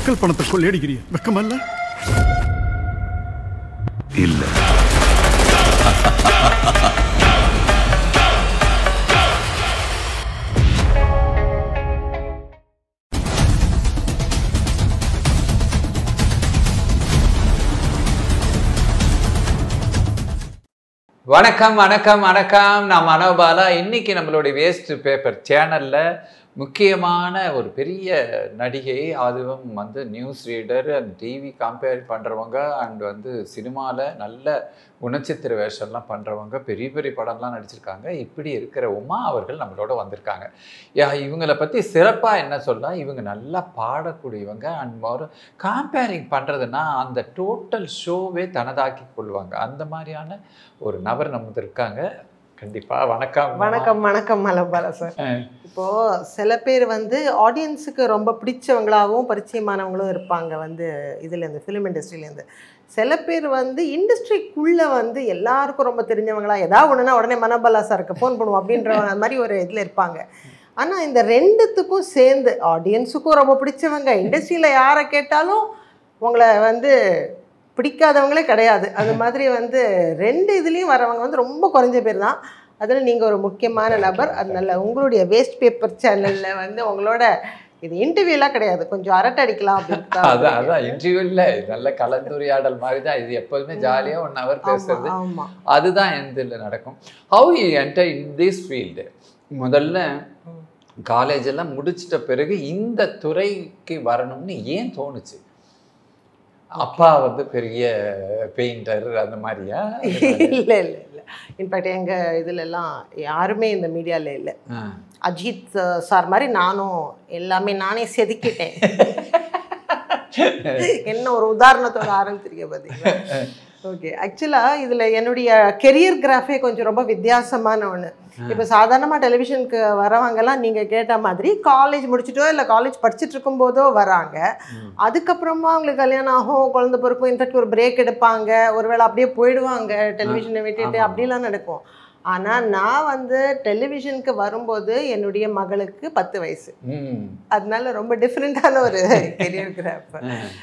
மக்கள் பணத்தை கொள்ளையடிக்கிறிய வெக்கமல்ல இல்ல வணக்கம் வணக்கம் வணக்கம் நான் மனோபாலா இன்னைக்கு நம்மளுடைய வேஸ்ட் பேப்பர் சேனல்ல முக்கியமான ஒரு பெரிய நடிகை அதுவும் வந்து news reader and TV compare பண்ணுறவங்க அண்ட் வந்து சினிமாவில் நல்ல குணச்சித்திர வேஷம்லாம் பண்ணுறவங்க பெரிய பெரிய படம்லாம் நடிச்சிருக்காங்க இப்படி இருக்கிற உமா அவர்கள் நம்மளோட வந்திருக்காங்க யா இவங்களை பற்றி சிறப்பாக என்ன சொல்லலாம் இவங்க நல்லா பாடக்கூடியவங்க அண்ட் ஒரு கம்பேரிங் பண்ணுறதுன்னா அந்த டோட்டல் ஷோவே தனதாக்கி கொள்வாங்க அந்த மாதிரியான ஒரு நபர் நமக்கு இருக்காங்க கண்டிப்பாக வணக்கம் உமா. வணக்கம் வணக்கம் மலபாலா சார் அஹ், இப்போ சில பேர் வந்து ஆடியன்ஸுக்கு ரொம்ப பிடிச்சவங்களாகவும் பரிச்சயமானவங்களும் இருப்பாங்க வந்து இதுல இருந்து ஃபிலிம் இண்டஸ்ட்ரியிலேருந்து சில பேர் வந்து இண்டஸ்ட்ரிக்குள்ளே வந்து எல்லாருக்கும் ரொம்ப தெரிஞ்சவங்களா ஏதாவது ஒன்றுனா உடனே மனோபாலா சாருக்கு ஃபோன் பண்ணுவோம் அப்படின்ற மாதிரி ஒரு இதில் இருப்பாங்க ஆனால் இந்த ரெண்டுத்துக்கும் சேர்ந்து ஆடியன்ஸுக்கும் ரொம்ப பிடிச்சவங்க இண்டஸ்ட்ரியில் யாரை கேட்டாலும் உங்களை வந்து பிடிக்காதவங்களே கிடையாது அது மாதிரி வந்து ரெண்டு இதுலேயும் வரவங்க வந்து ரொம்ப குறைஞ்ச பேர் தான் அதில் நீங்கள் ஒரு முக்கியமான நபர் அதனால உங்களுடைய வேஸ்ட் பேப்பர் சேனலில் வந்து உங்களோட இது இன்டர்வியூலாம் கிடையாது கொஞ்சம் அரட்டை அடிக்கலாம் அப்படின்னு தான் அதான் அதான் இன்டர்வியூ இல்லை நல்ல கலந்துரையாடல் மாதிரி தான் இது எப்போதுமே ஜாலியாக ஒன் ஹவர் பேசுறது ஆமா, ஆமா அதுதான் எந்த இதில் நடக்கும் how you enter in this field முதல்ல காலேஜ் எல்லாம் முடிச்சிட்ட பிறகு இந்த துறைக்கு வரணும்னு ஏன் தோணுச்சு அப்பா வந்து பெரிய பெயிண்டர் அந்த மாதிரியா இல்லை இல்லை இல்லை இன்ஃபேக்ட் எங்கள் இதுலலாம் யாருமே இந்த மீடியாவில் இல்லை ஆ. அஜித் சார் மாதிரி நானும் எல்லாமே நானே செதுக்கிட்டேன் என்ன ஒரு உதாரணத்தோட ஆரம்பிச்சிருக்க பார்த்தீங்களா ஓகே ஆக்சுவலாக இதில் என்னுடைய கெரியர் கிராஃபே கொஞ்சம் ரொம்ப வித்தியாசமான ஒன்று இப்போ சாதாரணமாக டெலிவிஷனுக்கு வரவங்கெல்லாம் நீங்கள் கேட்ட மாதிரி காலேஜ் முடிச்சுட்டோ இல்லை காலேஜ் படிச்சுட்டு இருக்கும்போதோ வராங்க அதுக்கப்புறமா அவங்களுக்கு கல்யாணம் ஆகும் குழந்தை பிறக்கும் இன்ஃபேக்ட் ஒரு பிரேக் எடுப்பாங்க ஒருவேளை அப்படியே போயிடுவாங்க டெலிவிஷனை விட்டுட்டு ஆமா. அப்படிலாம் நடக்கும் ஆனால் நான் வந்து டெலிவிஷனுக்கு வரும்போது என்னுடைய மகளுக்கு பத்து வயசு ம். அதனால ரொம்ப டிஃப்ரெண்ட்டான ஒரு கெரியர் கிராஃப்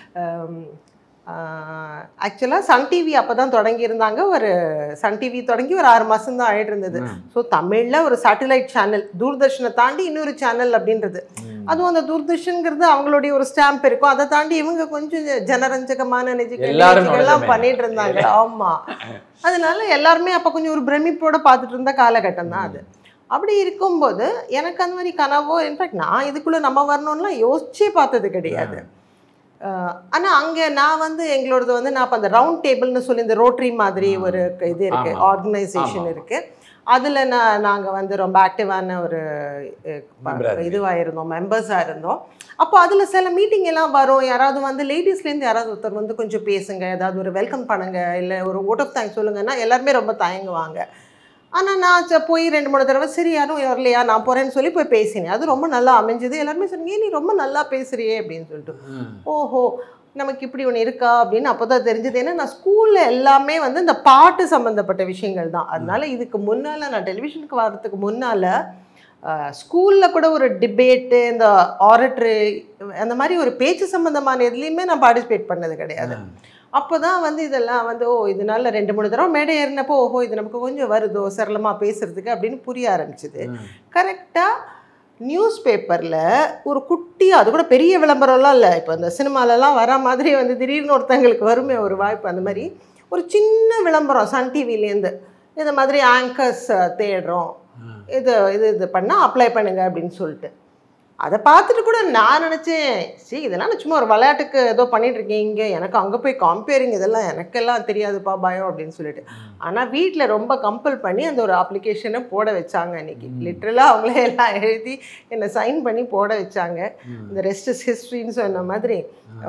ஆ. ஆக்சுவலாக சன் டிவி அப்போ தான் தொடங்கியிருந்தாங்க ஒரு சன் டிவி தொடங்கி ஒரு ஆறு மாதம் தான் ஆயிட்டு இருந்தது ம். ஸோ தமிழில் ஒரு சேட்டலைட் சேனல் தூர்தர்ஷனை தாண்டி இன்னொரு சேனல் அப்படின்றது ம். அதுவும் அந்த தூர்தர்ஷன்ங்கிறது அவங்களுடைய ஒரு ஸ்டாம்ப் இருக்கும் அதை தாண்டி இவங்க கொஞ்சம் ஜனரஞ்சகமான நிஜ- எல்லாரும் நிகழ்ச்சிகள்லாம் நுழைஞ்ச பண்ணிட்டு இருந்தாங்க ஆமா அதனால எல்லாருமே அப்போ கொஞ்சம் ஒரு பிரமிப்போட பார்த்துட்டு இருந்த காலகட்டம் தான் அது அப்படி இருக்கும்போது எனக்கு அந்த மாதிரி கனவோ இன்ஃபேக்ட் நான் இதுக்குள்ள நம்ம வரணும்லாம் யோசிச்சே பார்த்தது கிடையாது அஹ் ஆனா அங்க நான் வந்து எங்களோடது வந்து நான் இப்போ அந்த ரவுண்ட் டேபிள்னு சொல்லி இந்த ரோட்டரி மாதிரி ஒரு க- இது இருக்கு ஆமா. ஆர்கனைசேஷன் ஆமா. இருக்கு அதுல நான் நாங்க வந்து ரொம்ப ஆக்டிவான ஒரு Member ஆ இருந்தீங்க. இதுவாக இருந்தோம் மெம்பர்ஸாக இருந்தோம் அப்போ அதில் சில மீட்டிங் எல்லாம் வரும் யாராவது வந்து லேடிஸ்லேருந்து யாராவது ஒருத்தர் வந்து கொஞ்சம் பேசுங்க ஏதாவது ஒரு வெல்கம் பண்ணுங்க இல்லை ஒரு ஓட் ஆஃப் தேங்க்ஸ் சொல்லுங்கன்னா எல்லாருமே ரொம்ப தயங்குவாங்க ஆனால் நான் ச- போய் ரெண்டு மூணு தடவை சரி யாரும் வரலையா நான் போகிறேன்னு சொல்லி போய் பேசினேன் அது ரொம்ப நல்லா அமைஞ்சது எல்லாருமே சொன்னீங்க "ஏன் நீ ரொம்ப நல்லா பேசுறியே அப்படின்னு சொல்லிட்டு ம். ஓஹோ நமக்கு இப்படி ஒன்று இருக்கா அப்படின்னு அப்போ தான் தெரிஞ்சது ஏன்னா நான் ஸ்கூலில் எல்லாமே வந்து இந்த பாட்டு சம்மந்தப்பட்ட விஷயங்கள் தான் அதனால இதுக்கு முன்னால் நான் டெலிவிஷனுக்கு வர்றதுக்கு முன்னால் ஸ்கூலில் கூட ஒரு டிபேட்டு இந்த ஆரட்ரு அந்த மாதிரி ஒரு பேச்சு சம்மந்தமான எதுலேயுமே நான் பார்ட்டிசிபேட் பண்ணது கிடையாது அப்போ தான் வந்து இதெல்லாம் வந்து ஓ இதனால ரெண்டு மூணு தடவை மேடை ஏறினப்போ ஓஹோ இது நமக்கு கொஞ்சம் வருதோ சரளமாக பேசுறதுக்கு அப்படின்னு புரிய ஆரம்பிச்சுது ம். கரெக்டாக நியூஸ் பேப்பரில் ஒரு குட்டி அது கூட பெரிய விளம்பரம்லாம் இல்லை இப்போ இந்த சினிமாலலாம் வர மாதிரி வந்து திடீர்னு ஒருத்தங்களுக்கு வருமே ஒரு வாய்ப்பு அந்த மாதிரி ஒரு சின்ன விளம்பரம் சன் டிவிலேருந்து இந்த மாதிரி ஆங்கர்ஸ் தேடுறோம் ம். இது இது இது பண்ணால் அப்ளை பண்ணுங்க அப்படின்னு சொல்லிட்டு அதை பார்த்துட்டு கூட நான் நினச்சேன் சரி இதெல்லாம் நான் சும்மா ஒரு விளையாட்டுக்கு ஏதோ பண்ணிட்டு இருக்கேன் இங்கே எனக்கு அங்கே போய் கம்பேரிங் இதெல்லாம் எனக்கெல்லாம் தெரியாதுப்பா பயம் அப்படின்னு சொல்லிட்டு ஆனால் வீட்டில் ரொம்ப கம்பல் பண்ணி அந்த ஒரு அப்ளிகேஷனை போட வச்சாங்க அன்னைக்கு லிட்ரலாக அவங்களே எல்லாம் எழுதி என்னை சைன் பண்ணி போட வச்சாங்க இந்த ரெஸ்ட் இஸ் ஹிஸ்ட்ரின்னு சொன்ன மாதிரி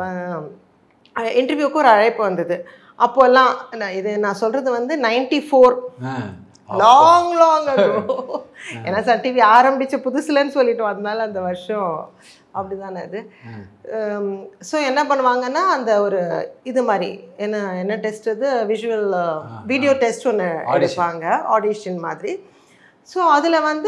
இன்டர்வியூக்கு ஒரு அழைப்பு வந்தது அப்போல்லாம் நான் இது நான் சொல்கிறது வந்து ninety four ah. Long long ஏன்னா சன் டிவி ஆரம்பிச்ச புதுசுலன்னு சொல்லிட்டு வந்தாலும் அந்த வருஷம் அப்படிதானே அது ஸோ என்ன பண்ணுவாங்கன்னா அந்த ஒரு இது மாதிரி என்ன என்ன டெஸ்ட் அது விஷுவல் வீடியோ டெஸ்ட் ஒன்று Audition. எடுப்பாங்க ஆடிஷன் மாதிரி ஸோ அதில் வந்து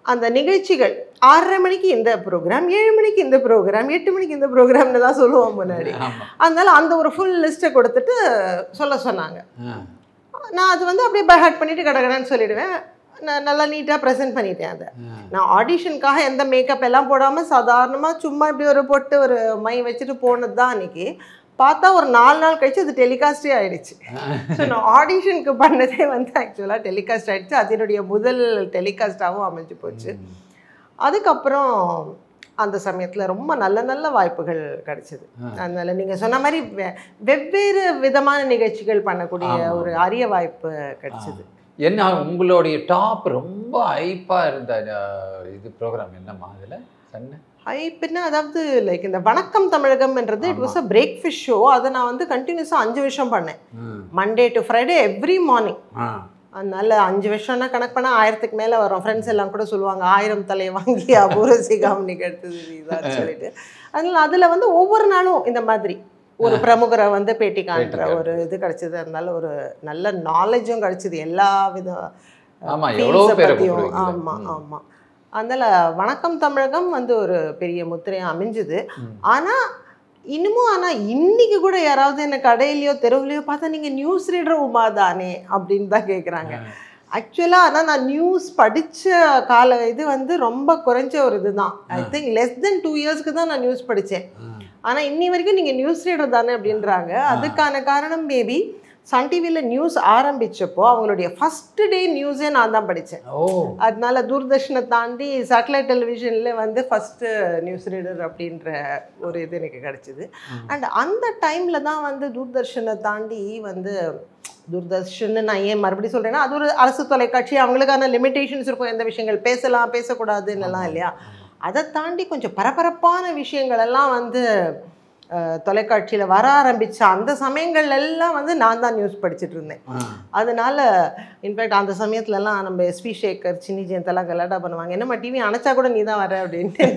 அந்த நிகழ்ச்சிகள் ஆறரை மணிக்கு இந்த ப்ரோக்ராம் ஏழு மணிக்கு இந்த ப்ரோக்ராம் எட்டு மணிக்கு இந்த ப்ரோக்ராம்னு தான் சொல்லுவோம் முன்னாடி ஆமா அதனால அந்த ஒரு ஃபுல் லிஸ்ட்டை கொடுத்துட்டு சொல்ல சொன்னாங்க ஆ. நான் அது வந்து அப்படியே பைஹார்ட் பண்ணிட்டு கடகடன்னு சொல்லிடுவேன் நான் நல்லா நீட்டாக ப்ரெசென்ட் பண்ணிட்டேன் அதை ஆ. நான் ஆடிஷனுக்காக எந்த மேக்கப் எல்லாம் போடாமல் சாதாரணமாக சும்மா இப்படி ஒரு பொட்டு ஒரு மை வச்சுட்டு போனது தான் அன்னைக்கு பார்த்தா ஒரு நாலு நாள் கழிச்சு அது டெலிகாஸ்டே ஆயிடுச்சு ஸோ நான் ஆடிஷனுக்கு பண்ணதே வந்து ஆக்சுவலாக டெலிகாஸ்ட் ஆயிடுச்சு அது என்னுடைய முதல் டெலிகாஸ்டாகவும் அமைஞ்சு போச்சு அதுக்கப்புறம் அந்த சமயத்தில் ரொம்ப நல்ல நல்ல வாய்ப்புகள் கிடைச்சிது அதனால நீங்கள் சொன்ன மாதிரி வெ- வெவ்வேறு விதமான நிகழ்ச்சிகள் பண்ணக்கூடிய ஆமா. ஒரு அரிய வாய்ப்பு கிடைச்சிது என்ன உங்களுடைய டாப் ரொம்ப ஹைப்பா இருந்த அஹ், இது ப்ரோக்ராம் என்னம்மா அதுல சொன்ன ஹைப்னா அதாவது லைக் இந்த வணக்கம் தமிழகம்ன்றது it was a breakfast show அதை நான் வந்து கண்டினியூஸாக அஞ்சு வருஷம் பண்ணேன் Monday to Friday every morning அதனால அஞ்சு வருஷம்னா கணக்கு பண்ணால் ஆயிரத்துக்கு மேலே வரும் ஃப்ரெண்ட்ஸ் எல்லாம் கூட சொல்லுவாங்க ஆயிரம் தலையை வாங்கி அபூர்வ சிகாமணிக்கு எடுத்தது இதான்னு சொல்லிட்டு அதனால அதில் வந்து ஒவ்வொரு நாளும் இந்த மாதிரி ஒரு பிரமுகரை வந்து பேட்டி காண்ற பேட்டி ஒரு இது கிடைச்சது அதனால ஒரு நல்ல நாலேஜும் கிடைச்சது எல்லா வித ஆமா fields எவ்வளோ அ பேரை பத்தியும். கூப்பிடுவீங்களே. ஆமா ம். ஆமா அதனால வணக்கம் தமிழகம் வந்து ஒரு பெரிய முத்திரையா அமைஞ்சுது ம். ஆனா இன்னமும் ஆனா இன்னைக்கு கூட யாராவது என்ன கடையிலயோ தெருவுலையோ பார்த்தா நீங்க நியூஸ் ரீடர் உமா தானே அப்படின்னு தான் கேக்குறாங்க ஆக்சுவலாக ஆனால் நான் நியூஸ் படித்த கால இது வந்து ரொம்ப குறைஞ்ச ஒரு இதுதான் I think less than two இயர்ஸ்க்கு தான் நான் நியூஸ் படித்தேன் ஆனால் இன்னி வரைக்கும் நீங்கள் நியூஸ் ரீடர் தானே அப்படின்றாங்க அதுக்கான காரணம் மேபி சன் டிவியில் நியூஸ் ஆரம்பிச்சப்போ அவங்களுடைய ஃபர்ஸ்ட் டே நியூஸே நான் தான் படித்தேன் ஓ அதனால தூர்தர்ஷனை தாண்டி சேட்டலைட் டெலிவிஷனில் வந்து ஃபஸ்ட்டு நியூஸ் ரீடர் அப்படின்ற ஒரு இது எனக்கு கிடச்சிது அண்ட் அந்த டைமில் தான் வந்து தூர்தர்ஷனை தாண்டி வந்து தூர்தர்ஷன் நான் ஏன் மறுபடியும் சொல்கிறேன்னா அது ஒரு அரசு தொலைக்காட்சி அவங்களுக்கான லிமிடேஷன்ஸ் இருக்கும் எந்த விஷயங்கள் பேசலாம் பேசக்கூடாதுன்னெல்லாம் இல்லையா அதை தாண்டி கொஞ்சம் பரபரப்பான விஷயங்கள் எல்லாம் வந்து தொலைக்காட்சியில் வர ஆரம்பித்த அந்த சமயங்கள்ல எல்லாம் வந்து நான் தான் நியூஸ் படிச்சுட்டு இருந்தேன் அதனால இன்ஃபேக்ட் அந்த சமயத்துலலாம் நம்ம எஸ்வி சேகர் சின்னி ஜெயந்தெல்லாம் கலாட்டா பண்ணுவாங்க என்னம்மா டிவி அணைச்சா கூட நீ தான் வர அப்படின்ட்டு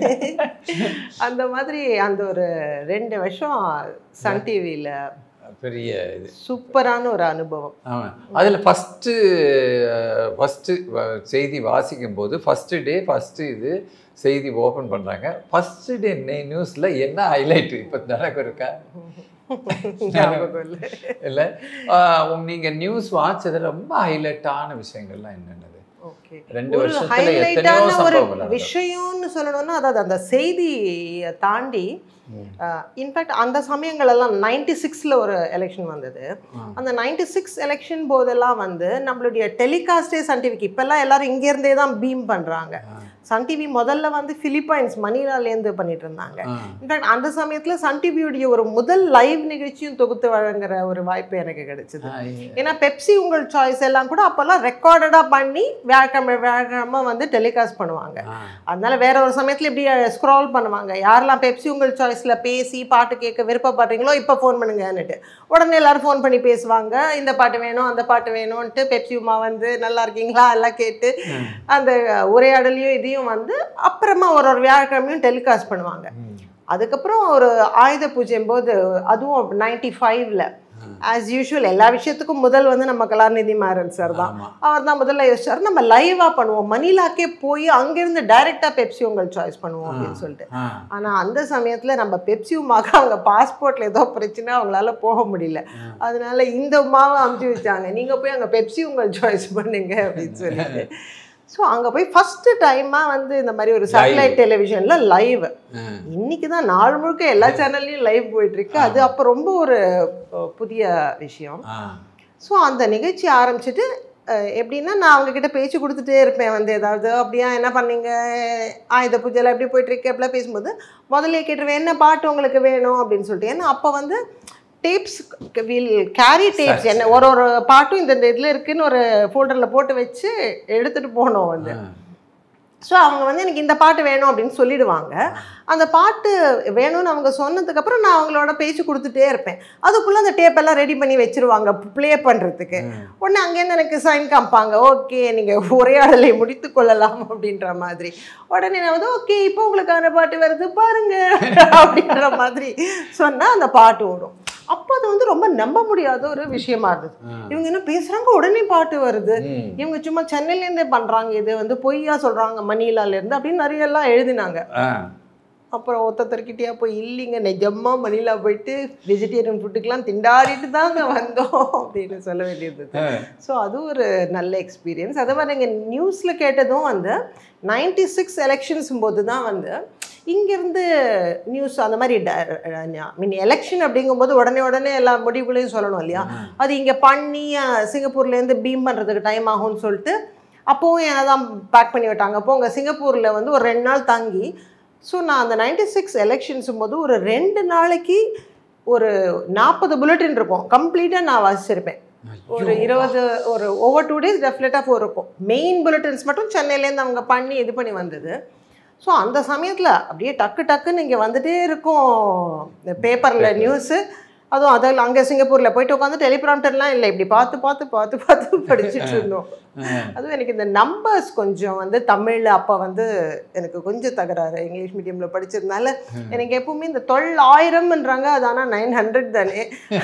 அந்த மாதிரி அந்த ஒரு ரெண்டு வருஷம் சன் டிவியில் பெரிய இது சூப்பரான ஒரு அனுபவம் ஆமாம் அதில் ஃபஸ்ட்டு ஃபஸ்ட்டு செய்தி வாசிக்கும் போது ஃபஸ்ட்டு டே ஃபஸ்ட்டு இது செய்தி ஓப்பன் பண்ணுறாங்க ஃபஸ்ட்டு டே நியூஸில் என்ன ஹைலைட் இப்போ நடக்கும் இருக்கா ஞாபகம் இல்லை இல்லை நீங்கள் நியூஸ் வாட்சதில் ரொம்ப ஹைலைட்டான விஷயங்கள்லாம் என்னென்னது ஓகே ரெண்டு ஒரு வருஷத்துல எத்தனையோ ஹைலைட்டான ஒரு சம்பவங்கள் நடக்கும். விஷயம்னு சொல்லணும்னா அதாவது அந்த செய்தியை தாண்டி இன்ஃபேக்ட் அந்த சமயங்கள் எல்லாம் நைன்டி சிக்ஸில் ஒரு எலெக்ஷன் வந்தது அந்த நைன்டி சிக்ஸ் எலெக்ஷன் போதெல்லாம் வந்து நம்மளுடைய டெலிகாஸ்டே சன் டிவிக்கு இப்போல்லாம் எல்லாரும் இங்கேருந்தே தான் பீம் பண்ணுறாங்க சன் டிவி முதல்ல வந்து பிலிப்பைன்ஸ் மணிலாலேருந்து பண்ணிட்டு இருந்தாங்க ஆ. இன்ஃபேக்ட் அந்த சமயத்தில் சன் டிவியுடைய ஒரு முதல் லைவ் நிகழ்ச்சியும் தொகுத்து வழங்குற ஒரு வாய்ப்பு எனக்கு கிடைச்சது ஆ, ஏன்னா பெப்சி உங்கள் சாய்ஸ் எல்லாம் கூட அப்போல்லாம் ரெக்கார்டடாக பண்ணி வியாழக்கிழமை வியாழக்கிழமை வந்து டெலிகாஸ்ட் பண்ணுவாங்க ஆ. அதனால வேற ஒரு சமயத்தில் இப்படி ஸ்க்ரால் பண்ணுவாங்க யாரெல்லாம் பெப்சி உங்கள் சாய்ஸில் பேசி பாட்டு கேட்க விருப்பப்படுறீங்களோ இப்போ ஃபோன் பண்ணுங்கன்னுட்டு உடனே எல்லாரும் ஃபோன் பண்ணி பேசுவாங்க இந்த பாட்டு வேணும் அந்த பாட்டு வேணும்ன்ட்டு பெப்சி உமா வந்து நல்லா இருக்கீங்களா எல்லாம் கேட்டு அந்த உரையாடலையும் இதையும் வந்து அப்புறமா ஒரு ஒரு வியாழக்கிழமையும் டெலிகாஸ்ட் பண்ணுவாங்க ம். அதுக்கப்புறம் ஒரு ஆயுத பூஜையும் போது அதுவும் நைன்டி ஃபைவ்ல ஆஸ் யூஷுவல் எல்லா விஷயத்துக்கும் முதல் வந்து நம்ம கலாநிதி மாறன் சார் தான் ஆமா. அவர் தான் முதல்ல யோசிச்சார் நம்ம லைவாக பண்ணுவோம் மணிலாக்கே போய் அங்கேருந்து டைரெக்டாக பெப்சி உங்கள் சாய்ஸ் பண்ணுவோம் அப்படின்னு சொல்லிட்டு ஆ. ஆனால் அந்த சமயத்தில் நம்ம பெப்சி உமாக்கு அவங்க பாஸ்போர்ட்டில் ஏதோ பிரச்சனை அவங்களால போக முடியல அதனால இந்த உமாவை அமுச்சு வச்சாங்க நீங்கள் போய் அங்கே பெப்சி உங்கள் சாய்ஸ் பண்ணுங்க அப்படின்னு சொல்லிட்டு ஸோ அங்கே போய் ஃபஸ்ட்டு டைமாக வந்து இந்த மாதிரி ஒரு சேட்டலைட் டெலிவிஷனில் லைவ் ஆ. இன்னைக்கு தான் நாள் முழுக்க எல்லா சேனல்லையும் லைவ் போயிட்டுருக்கு அது அப்போ ரொம்ப ஒரு அஹ், புதிய விஷயம் ஆ. ஸோ அந்த நிகழ்ச்சி ஆரம்பிச்சிட்டு அஹ், எப்படின்னா நான் அவங்கக்கிட்ட பேச்சு கொடுத்துட்டே இருப்பேன் வந்து ஏதாவது அப்படியா என்ன பண்ணீங்க ஆயுத பூஜையில் எப்படி போயிட்டுருக்கு அப்படிலாம் பேசும்போது முதல்ல கேட்டுருவேன் என்ன பாட்டு உங்களுக்கு வேணும் அப்படின்னு சொல்லிட்டு ஏன்னா அப்போ வந்து டேப்ஸ் வில் கேரி டேப்ஸ் என்ன ஒரு ஒரு பாட்டும் இந்த இதில் இருக்குன்னு ஒரு ஃபோல்டரில் போட்டு வச்சு எடுத்துகிட்டு போனோம் வந்து ஆ. ஸோ அவங்க வந்து எனக்கு இந்த பாட்டு வேணும் அப்படின்னு சொல்லிடுவாங்க அந்த பாட்டு வேணும்னு அவங்க சொன்னதுக்கப்புறம் நான் அவங்களோட பேச்சு கொடுத்துட்டே இருப்பேன் அதுக்குள்ளே அந்த டேப் எல்லாம் ரெடி பண்ணி வச்சிருவாங்க ப்ளே பண்ணுறதுக்கு உடனே அங்கேருந்து எனக்கு சைன் காமிப்பாங்க ஓகே நீங்கள் உரையாடலை முடித்து கொள்ளலாம் அப்படின்ற மாதிரி உடனே நான் வந்து ஓகே இப்போ உங்களுக்கான பாட்டு வருது பாருங்க அப்படின்ற மாதிரி சொன்னால் அந்த பாட்டு ஓடும் அப்போ அது வந்து ரொம்ப நம்ப முடியாத ஒரு விஷயமா இருந்தது ஆ. இவங்க என்ன பேசுறாங்க உடனே பாட்டு வருது ம். இவங்க சும்மா சென்னையிலேருந்தே பண்றாங்க இது வந்து பொய்யா சொல்றாங்க மணிலால இருந்து அப்படின்னு நிறைய எல்லாம் எழுதினாங்க ஆ. அப்புறம் ஒருத்தர்கிட்டயா போய் இல்லைங்க நிஜமா மணிலா போயிட்டு வெஜிடேரியன் ஃபுட்டுக்கெல்லாம் திண்டாடிட்டு தாங்க வந்தோம் அப்படின்னு சொல்ல வேண்டியது ஆ. ஸோ அது ஒரு நல்ல எக்ஸ்பீரியன்ஸ் அதே மாதிரி நீங்கள் நியூஸில் கேட்டதும் வந்து நைன்டி சிக்ஸ் எலெக்ஷன்ஸ் போது தான் வந்து இங்கேருந்து நியூஸ் அந்த மாதிரி மீன் எலெக்ஷன் அப்படிங்கும்போது உடனே உடனே எல்லா முடிவுகளையும் சொல்லணும் இல்லையா அது இங்கே பண்ணி அஹ், சிங்கப்பூர்லேருந்து பீம் பண்ணுறதுக்கு டைம் ஆகும்னு சொல்லிட்டு அப்போவும் என்னை தான் பேக் பண்ணி விட்டாங்க அப்போ அங்கே சிங்கப்பூரில் வந்து ஒரு ரெண்டு நாள் தங்கி ஸோ நான் அந்த நைன்டி சிக்ஸ் எலெக்ஷன்ஸும் போது ஒரு ரெண்டு நாளைக்கு ஒரு நாற்பது புல்லட்டின் இருக்கும் கம்ப்ளீட்டாக நான் வாசிச்சிருப்பேன் ஒரு இருபது ஒரு ஓவர் டூ டேஸ் டெஃபினட்டாக ஃபோர் இருக்கும் மெயின் புல்லட்டின்ஸ் மட்டும் சென்னையிலேருந்து அவங்க பண்ணி இது பண்ணி வந்தது ஸோ அந்த சமயத்தில் அப்படியே டக்கு டக்குன்னு இங்கே வந்துட்டே இருக்கும் இந்த பேப்பரில் நியூஸு அதுவும் அதில் அங்கே சிங்கப்பூரில் போயிட்டு உட்காந்து டெலிபிராம்டர்லாம் இல்லை இப்படி பார்த்து பார்த்து பார்த்து பார்த்து படிச்சுட்டு இருந்தோம் அதுவும் எனக்கு இந்த நம்பர்ஸ் கொஞ்சம் வந்து தமிழில் அப்போ வந்து எனக்கு கொஞ்சம் தகராறு இங்கிலீஷ் மீடியமில் படிச்சதுனால எனக்கு எப்பவுமே இந்த தொள்ளாயிரம்ன்றாங்க அது ஆனால் நைன் ஹண்ட்ரட் தானே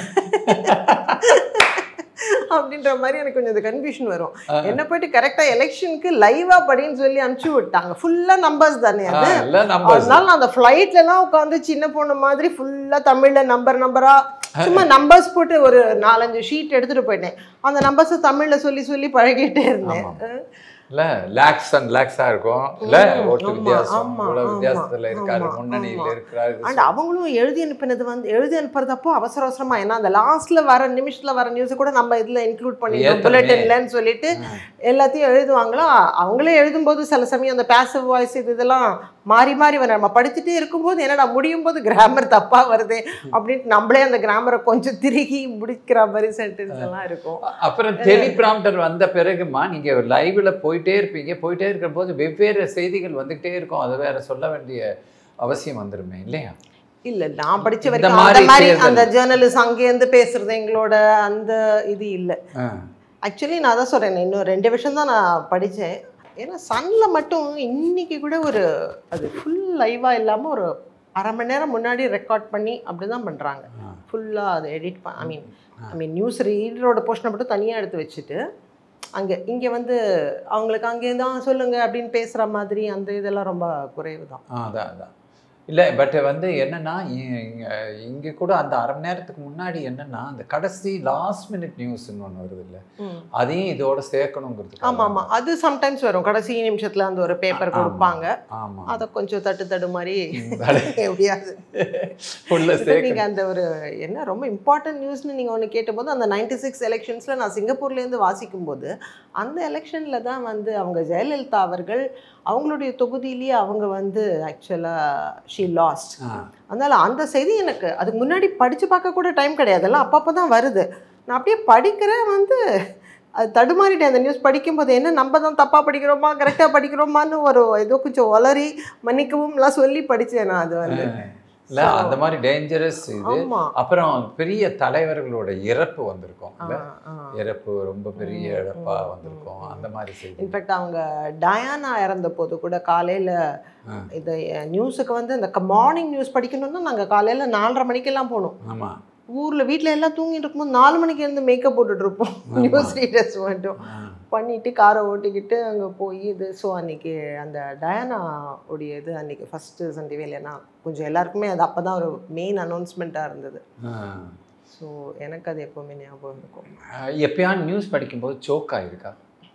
அப்படின்ற மாதிரி எனக்கு கொஞ்சம் இந்த கன்ஃபியூஷன் வரும் என்ன போயிட்டு கரெக்டாக எலெக்ஷனுக்கு லைவா படின்னு சொல்லி அனுப்பிச்சு விட்டாங்க ஃபுல்லாக நம்பர்ஸ் தானே அது எல்லாம் நம்பர்ஸ் அதனால நான் அந்த ஃப்ளைட்லலாம் உட்காந்து சின்ன பொண்ணு மாதிரி ஃபுல்லாக தமிழில் நம்பர் நம்பரா சும்மா நம்பர்ஸ் போட்டு ஒரு நாலஞ்சு ஷீட் எடுத்துட்டு போயிட்டேன் அந்த நம்பர்ஸை தமிழில் சொல்லி சொல்லி பழகிட்டே இருந்தேன் இல்ல லேக்ஸ் அண்ட் லேக்ஸா இருக்கும் இல்ல ம், ஓட்டு ஆமா, வித்தியாசம் ஆமா, இவ்வளவு ஆமா, வித்தியாசத்துல இருக்காரு ஆமா, முன்னணியில ஆமா. இருக்கிறாரு அண்ட் அவங்களும் எழுதி அனுப்பினது வந்து எழுதி அனுப்புறதப்போ அவசர அவசரமா ஏன்னா அந்த லாஸ்ட்ல வர நிமிஷத்துல வர நியூஸ் கூட நம்ம இதுல இன்க்ளூட் பண்ணிட்டோம் ஏத்தமே. புல்லட்டின்லன்னு சொல்லிட்டு எல்லாத்தையும் எழுதுவாங்களா அவங்களே எழுதும்போது சில சமயம் அந்த பேசிவ் வாய்ஸ் இது இதெல்லாம் மாறி மாறி வர நம்ம படிச்சுட்டே இருக்கும்போது என்னடா முடியும் போது கிராமர் தப்பா வருதே அப்படின்ட்டு நம்மளே அந்த கிராமரை கொஞ்சம் திருகி முடிக்கிற மாதிரி சென்டென்ஸ் எல்லாம் இருக்கும் அப்புறம் டெலிபிராம்டர் வந்த பிறகுமா நீங்க லைவ்ல போயிட்டே இருப்பீங்க போயிட்டே இருக்கிற போது வெவ்வேறு செய்திகள் வந்துகிட்டே இருக்கும் அது வேற சொல்ல வேண்டிய அவசியம் வந்துருமே இல்லையா இல்ல நான் படிச்ச இந்த வரைக்கும் மாதிரி அந்த மாதிரி தேர்தல். அந்த ஜேர்னலிஸ்ட் அங்கேருந்து பேசுறது எங்களோட அந்த இது இல்லை ஆ. ஆக்சுவலி நான் தான் சொல்கிறேன் இன்னும் ரெண்டு வருஷம் தான் நான் படித்தேன் ஏன்னா சன்னில் மட்டும் இன்னைக்கு கூட ஒரு அது ஃபுல் லைவாக இல்லாமல் ஒரு அரை மணி நேரம் முன்னாடி ரெக்கார்ட் பண்ணி அப்படி தான் பண்ணுறாங்க ஆ. ஃபுல்லாக அதை எடிட் பண்ண ஐ மீன் ஐ மீன் நியூஸ் ரீடரோட போர்ஷனை மட்டும் தனியாக எடுத்து வச்சுட்டு அங்கே இங்கே வந்து அவங்களுக்கு அங்கே தான் சொல்லுங்கள் அப்படின்னு பேசுகிற மாதிரி அந்த இதெல்லாம் ரொம்ப குறைவு தான் ஆ, அதான் அதான் இல்ல பட் வந்து என்னன்னா இ- இங்க இங்க கூட அந்த அரை மணி நேரத்துக்கு முன்னாடி என்னன்னா அந்த கடைசி லாஸ்ட் மினிட் நியூஸ்ன்னு ஒன்று வருது இல்ல அதையும் இதோட சேர்க்கணுங்கிறதுக்கு ஆமாம் ஆமாம் அது சம்டைம்ஸ் வரும் கடைசி நிமிஷத்தில் அந்த ஒரு பேப்பர் ஆமா. கொடுப்பாங்க ஆமா அதை கொஞ்சம் தட்டு தடு மாதிரி வேலை. எப்படியாவது உள்ள இப்போ சேர்க்கணும் நீங்க அந்த ஒரு என்ன ரொம்ப இம்பார்ட்டன்ட் நியூஸ்னு நீங்க ஒன்று கேட்டபோது அந்த நைன்டி சிக்ஸ் எலெக்ஷன்ஸில் நான் சிங்கப்பூர்லேருந்து வாசிக்கும் போது அந்த எலெக்ஷனில் தான் வந்து அவங்க ஜெயலலிதா அவர்கள் அவங்களுடைய தொகுதியிலேயே அவங்க வந்து ஆக்சுவலாக ஷீ லாஸ்ட் ஆ. அதனால் அந்த செய்தி எனக்கு அதுக்கு முன்னாடி படித்து பார்க்க கூட டைம் கிடையாது எல்லாம் அப்பப்போ தான் வருது நான் அப்படியே படிக்கிறேன் வந்து அது தடுமாறிட்டேன் அந்த நியூஸ் படிக்கும்போது என்ன நம்ம தான் தப்பாக படிக்கிறோமா கரெக்டாக படிக்கிறோமான்னு ஒரு ஏதோ கொஞ்சம் ஒளரி மன்னிக்கவும்லாம் சொல்லி படித்தேன் நான் அது வந்து இல்ல அந்த மாதிரி டேஞ்சரஸ் இது ஆமாம் அப்புறம் பெரிய தலைவர்களோட இறப்பு வந்திருக்கும் இல்ல ஆ இறப்பு ரொம்ப பெரிய இழப்பா வந்திருக்கும் அந்த மாதிரி செய்தி இன்ஃபேக்ட் அவங்க டயானா இறந்த போது கூட காலையில் ஆ. இது நியூஸுக்கு வந்து இந்த மார்னிங் நியூஸ் படிக்கணும்னா நாங்கள் காலையில் நாலரை மணிக்கெல்லாம் போகணும் ஆமா ஊரில் வீட்டில் எல்லாம் தூங்கிட்டு இருக்கும்போது நாலு மணிக்கு இருந்து மேக்கப் போட்டுட்டு இருப்போம் நியூஸ் ரீடர்ஸ் மட்டும் ஆ. பண்ணிட்டு காரை ஓட்டிக்கிட்டு அங்கே போய் இது ஸோ அன்னைக்கு அந்த டயானா உடைய இது அன்னைக்கு ஃபஸ்ட்டு சன் டிவியில் ஏன்னா கொஞ்சம் எல்லாருக்குமே அது அப்போ தான் ஒரு மெயின் அனௌன்ஸ்மெண்ட்டாக இருந்தது ஆ. ஸோ எனக்கு அது எப்போவுமே ஞாபகம் இருக்கும் ஆ, எப்பயாவது நியூஸ் படிக்கும்போது சோக் ஆயிருக்கா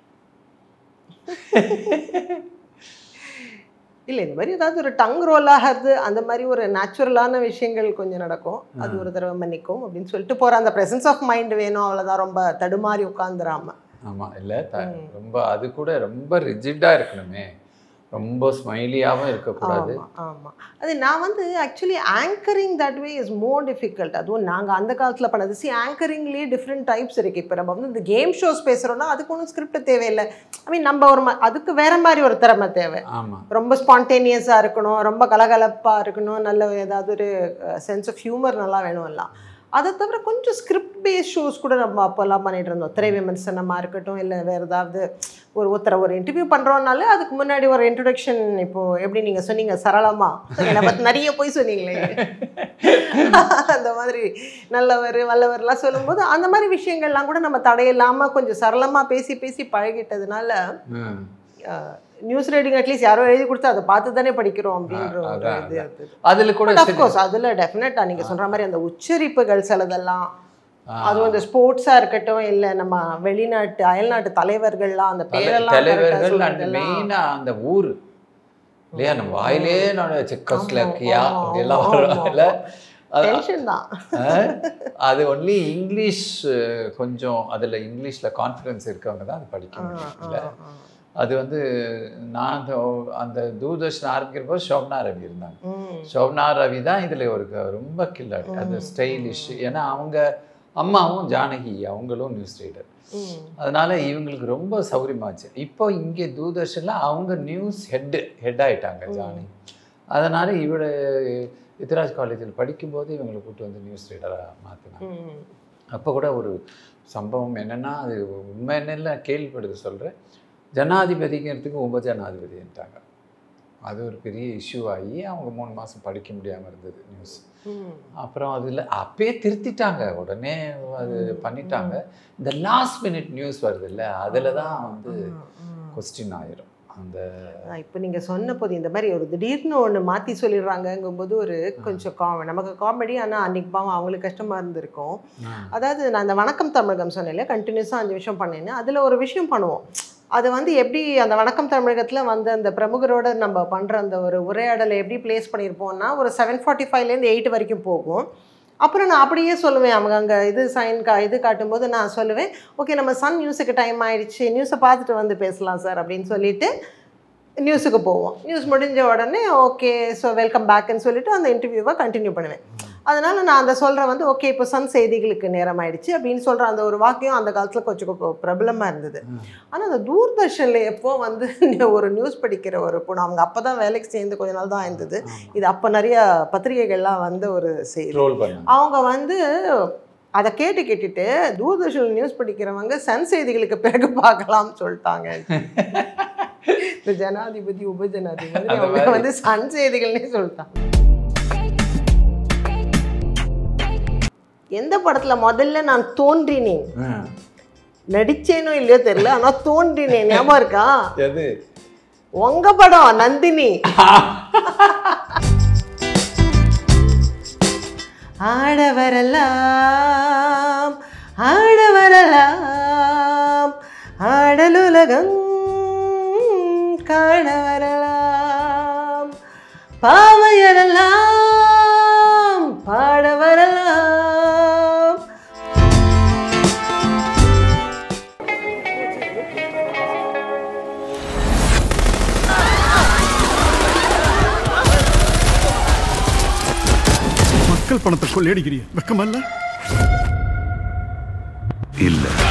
இல்லை இந்த மாதிரி ஏதாவது ஒரு டங் ரோல் ஆகிறது அந்த மாதிரி ஒரு நேச்சுரலான விஷயங்கள் கொஞ்சம் நடக்கும் அது ஒரு தடவை மன்னிக்கும் அப்படின்னு சொல்லிட்டு போகிற அந்த presence ஆஃப் மைண்ட் வேணும் அவ்வளோதான் ரொம்ப தடுமாறி உட்காந்துராம ஆமா இல்ல த- ரொம்ப அது கூட ரொம்ப ரிஜிட்டா இருக்கணுமே ரொம்ப ஸ்மைலியாவும் இருக்கக்கூடாது ஆமாம் ஆமாம் அது நான் வந்து actually anchoring that way is more difficult அதுவும் நாங்கள் அந்த காலத்தில் பண்ணது சி ஆங்கரிங்லேயே டிஃப்ரெண்ட் டைப்ஸ் இருக்குது இப்போ நம்ம வந்து இந்த கேம் ஷோஸ் பேசுகிறோன்னா அதுக்கு ஒன்றும் ஸ்கிரிப்ட் தேவையில்லை ஐ மீன் நம்ம ஒரு ம- அதுக்கு வேற மாதிரி ஒரு திறமை தேவை ஆமா ரொம்ப ஸ்பான்டேனியஸாக இருக்கணும் ரொம்ப கலகலப்பாக இருக்கணும் நல்ல ஏதாவது ஒரு சென்ஸ் ஆஃப் ஹியூமர் நல்லா வேணும் எல்லாம் அதை தவிர கொஞ்சம் ஸ்கிரிப்ட் பேஸ் ஷோஸ் கூட நம்ம அப்போல்லாம் பண்ணிட்டு இருந்தோம் திரை விமர்சனமாக இருக்கட்டும் இல்லை வேறு ஏதாவது ஒரு ஒருத்தரை ஒரு இன்டர்வியூ பண்ணுறோன்னாலே அதுக்கு முன்னாடி ஒரு இன்ட்ரடக்ஷன் இப்போது எப்படி நீங்கள் சொன்னீங்க சரளமாக என்னை பற்றி நிறைய போய் சொன்னீங்களே அந்த மாதிரி நல்லவர் வல்லவர்லாம் சொல்லும்போது அந்த மாதிரி விஷயங்கள்லாம் கூட நம்ம தடையில்லாமல் கொஞ்சம் சரளமாக பேசி பேசி பழகிட்டதுனால ம். நியூஸ் ரீடிங் அட்லீஸ்ட் யாரோ எழுதி கொடுத்து அதை பார்த்து தானே படிக்கிறோம் அப்படின்ற ஒரு அதான், இது அதான். இருந்தது அதுல கூட சில- அஃப்கோர்ஸ் அதில் டெஃபினட்டாக நீங்கள் சொல்கிற மாதிரி அந்த உச்சரிப்புகள் சிலதெல்லாம் ஆ. அதுவும் இந்த ஸ்போர்ட்ஸாக இருக்கட்டும் இல்லை நம்ம வெளிநாட்டு அயல்நாட்டு தலைவர்கள்லாம் அந்த தலை- பேரெல்லாம் correct ஆ தலைவர்கள் அந்த சொல்றதெல்லாம் மெயினா அந்த ஊர் இல்லையா நம்ம வாயிலே நான் செக்கோஸ்லோக்கியா ஆமா, அப்படியெல்லாம் ஆமா, வரும்ல அது- டென்ஷன் தான் ஆ, அது ஒன்லி இங்கிலீஷ் அஹ், கொஞ்சம் அதுல இங்கிலீஷ்ல கான்ஃபிடன்ஸ் இருக்கவங்க தான் அது படிக்க முடியும் இல்ல அது வந்து நான் அந்த- அந்த தூர்தர்ஷன் ஆரம்பிக்கிறப்போ ஷோபனா ரவி இருந்தாங்க ம் ஷோபனா ரவி தான் இதுல ஒரு க- ரொம்ப கில்லாடி அது ஸ்டைலிஷ் ஏன்னா அவங்க அம்மாவும் ஜானகி அவங்களும் நியூஸ் ரீடர் ம் அதனால இவங்களுக்கு ரொம்ப சௌரியமாச்சு இப்போ இங்கே தூர்தர்ஷன்ல அவங்க நியூஸ் ஹெட் ஹெட் ஆயிட்டாங்க ஜானகி அதனால இவட இத்திராஜ் காலேஜில் படிக்கும்போது இவங்களை கூட்டு வந்து நியூஸ் ரீடராக மாற்றினாங்க ம் அப்போ கூட ஒரு சம்பவம் என்னன்னா அது உண்மை என்னென்ன கேள்விப்படுது சொல்கிறேன் ஜனாதிபதிங்கிறதுக்கு உப ஜனாதிபதின்ட்டாங்க அது ஒரு பெரிய இஷ்யூ ஆகி அவங்க மூணு மாதம் படிக்க முடியாமல் இருந்தது நியூஸ் ம் அப்புறம் அதில் அப்பயே திருத்திட்டாங்க உடனே அது பண்ணிட்டாங்க இந்த லாஸ்ட் மினிட் நியூஸ் வருது இல்லை அதில் தான் வந்து கொஸ்டின் ஆயிரும் அந்த இப்போ நீங்கள் சொன்ன போது இந்த மாதிரி ஒரு திடீர்னு ஒன்று மாற்றி சொல்லிடுறாங்கங்கும்போது ஒரு கொஞ்சம் காமெடி நமக்கு காமெடி ஆனால் அன்னைக்கு பாவம் அவங்களுக்கு கஷ்டமாக இருந்திருக்கும் அதாவது நான் இந்த வணக்கம் தமிழகம் சொன்னேன்ல கண்டினியூஸாக அஞ்சு விஷயம் பண்ணேன்னு அதில் ஒரு விஷயம் பண்ணுவோம் அது வந்து எப்படி அந்த வணக்கம் தமிழகத்தில் வந்து அந்த பிரமுகரோட நம்ம பண்ணுற அந்த ஒரு உரையாடலை எப்படி ப்ளேஸ் பண்ணியிருப்போம்னா ஒரு செவன் ஃபார்ட்டி ஃபைவ்லேருந்து எயிட் வரைக்கும் போகும் அப்புறம் நான் அப்படியே சொல்லுவேன் அவங்க அங்கே இது சைன் கா இது காட்டும்போது நான் சொல்லுவேன் ஓகே நம்ம சன் நியூஸுக்கு டைம் ஆயிடுச்சு நியூஸை பார்த்துட்டு வந்து பேசலாம் சார் அப்படின்னு சொல்லிட்டு நியூஸுக்கு போவோம் நியூஸ் முடிஞ்ச உடனே ஓகே ஸோ வெல்கம் பேக்குன்னு சொல்லிட்டு அந்த இன்டர்வியூவை கண்டினியூ பண்ணுவேன் அதனால் நான் அந்த சொல்கிறேன் வந்து ஓகே இப்போ சன் செய்திகளுக்கு நேரம் ஆயிடுச்சு அப்படின்னு சொல்கிற அந்த ஒரு வாக்கியம் அந்த காலத்தில் கொஞ்சம் கொ- பிரபலமாக இருந்தது ஆனால் அந்த தூர்தர்ஷனில் எப்போ வந்து ஒரு நியூஸ் படிக்கிற ஒரு பொண்ணு அவங்க அப்போ தான் வேலைக்கு சேர்ந்து கொஞ்ச நாள் தான் இருந்தது இது அப்போ நிறைய பத்திரிகைகள்லாம் வந்து ஒரு செய்தி ட்ரோல் பண்ணாங்க அவங்க வந்து அதை கேட்டு கேட்டுட்டு தூர்தர்ஷன் நியூஸ் படிக்கிறவங்க சன் செய்திகளுக்கு பிறகு பார்க்கலாம்னு சொல்லிட்டாங்க இந்த ஜனாதிபதி உபஜனாதிபதி அந்த அவங்க மாதிரி. வந்து சன் செய்திகள்னே சொல்லிட்டாங்க எந்த படத்துல முதல்ல நான் தோன்றினேன் ம். நடிச்சேனோ இல்லையோ தெரியல ஆனா தோன்றினேன் ஞாபகம் இருக்கா எது உங்க படம் நந்தினி ஆட வரலாம் ஆட வரலாம் ஆடலுலகம் காண வரலாம் பாவையரலாம் பாட வரலாம் மக்கள் பணத்தை கொள்ளையடிக்கிறிய வெக்கமல்ல இல்ல